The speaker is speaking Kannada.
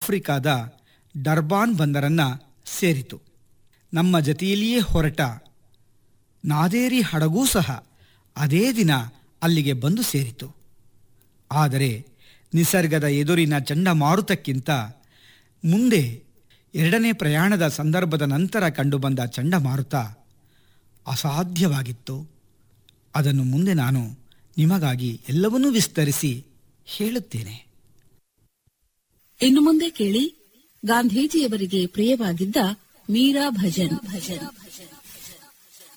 ಆಫ್ರಿಕಾದ ಡರ್ಬಾನ್ ಬಂದರನ್ನ ಸೇರಿತು ನಮ್ಮ ಜತೆಯಲ್ಲಿಯೇ ಹೊರಟ ನಾದೇರಿ ಹಡಗೂ ಸಹ ಅದೇ ದಿನ ಅಲ್ಲಿಗೆ ಬಂದು ಸೇರಿತು ಆದರೆ ನಿಸರ್ಗದ ಎದುರಿನ ಚಂಡಮಾರುತಕ್ಕಿಂತ ಮುಂದೆ ಎರಡನೇ ಪ್ರಯಾಣದ ಸಂದರ್ಭದ ನಂತರ ಕಂಡುಬಂದ ಚಂಡಮಾರುತ ಅಸಾಧ್ಯವಾಗಿತ್ತು ಅದನ್ನು ಮುಂದೆ ನಾನು ನಿಮಗಾಗಿ ಎಲ್ಲವನ್ನೂ ವಿಸ್ತರಿಸಿ ಹೇಳುತ್ತೇನೆ ಇನ್ನು ಮುಂದೆ ಕೇಳಿ ಗಾಂಧೀಜಿಯವರಿಗೆ ಪ್ರಿಯವಾಗಿದ್ದ ಮೀರಾ ಭಜನ್ ಭಜನ್ ಭಜನ್